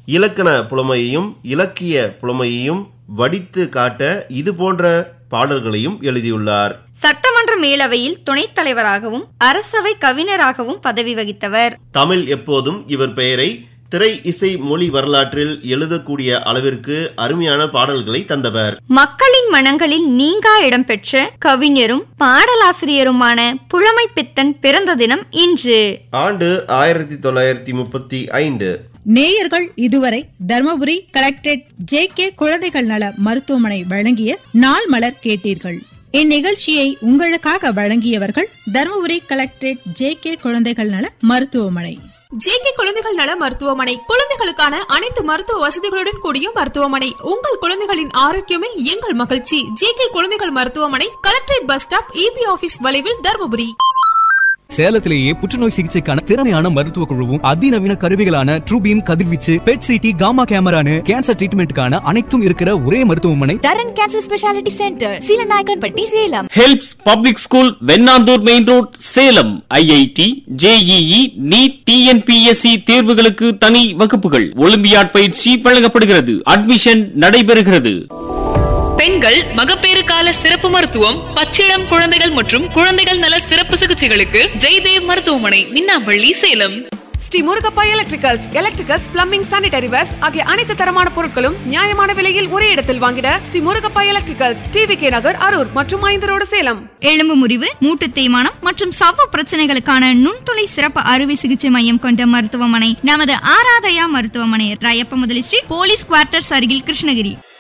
இலக்கண புலமையையும் இலக்கிய புலமையையும் வடித்து காட்ட இது போன்ற பாடல்களையும் எழுதியுள்ளார் சட்டமன்ற மேலவையில் துணைத் தலைவராகவும் அரசவை கவிஞராகவும் பதவி வகித்தவர் தமிழ் எப்போதும் இவர் பெயரை திரை இசை மொழி வரலாற்றில் எழுதக்கூடிய அளவிற்கு அருமையான பாடல்களை தந்தவர் மக்களின் மனங்களில் நீங்கா இடம்பெற்ற கவிஞரும் பாடலாசிரியருமான புலமை பித்தன் பிறந்த தினம் இன்று ஆண்டு ஆயிரத்தி தொள்ளாயிரத்தி முப்பத்தி ஐந்து நேயர்கள் இதுவரை தர்மபுரி கலெக்டரேட் ஜே கே குழந்தைகள் நல மருத்துவமனை வழங்கிய நாள் மலர் கேட்டீர்கள் இந்நிகழ்ச்சியை உங்களுக்காக வழங்கியவர்கள் தர்மபுரி கலெக்டரேட் ஜே கே குழந்தைகள் நல மருத்துவமனை ஜேகே குழந்தைகள் நல மருத்துவமனை குழந்தைகளுக்கான அனைத்து மருத்துவ வசதிகளுடன் கூடிய மருத்துவமனை உங்கள் குழந்தைகளின் ஆரோக்கியமே எங்கள் மகிழ்ச்சி ஜேகே குழந்தைகள் மருத்துவமனை collectorate bus stop EB office வளைவில் தருமபுரி சேலத்திலேயே புற்றுநோய் சிகிச்சைக்கான திறமையான மருத்துவ குழுவும் அதிநவீன கருவிகளான ட்ரூபீம் கதிர்வீச்சு பெட் சிடி காமா கேமரானு கேன்சர் ட்ரீட்மெண்ட்டுக்கான அனைத்தும் இருக்கிற ஒரே மருத்துவமனை Dharan cancer speciality centre Seelanayakkenpatti Salem helps public school Vennandur main road Salem IIT JEE NEET TNPSC தேர்வுகளுக்கு தனி வகுப்புகள் ஒலிம்பியாட் பயிற்சி வழங்கப்படுகிறது அட்மிஷன் நடைபெறுகிறது பெண்கள் மகப்பேறு கால சிறப்பு மருத்துவம் பச்சிளம் குழந்தைகள் மற்றும் குழந்தைகள் நல சிறப்பு சிகிச்சைகளுக்கு ஜெய்தேவ் மருத்துவமனை Minnampalli Salem Sri Murugappa electricals electricals plumbing sanitary wares ஆகிய அனைத்து தரமான பொருட்களும் நியாயமான விலையில் ஒரே இடத்தில் வாங்கிட Sri Murugappa electricals TV K Nagar Arur மற்றும் ஐந்தரோடு சேலம் எலும்பு முறிவு மூட்டு தேய்மானம் மற்றும் சவ்வு பிரச்சனைகளுக்கான நுண்துளை சிறப்பு அறுவை சிகிச்சை மையம் கொண்ட மருத்துவமனை நமது ஆராதயா மருத்துவமனை ராயப்ப முதலி ஸ்ட்ரீட் போலீஸ் குவார்ட்டர்ஸ் அருகில் கிருஷ்ணகிரி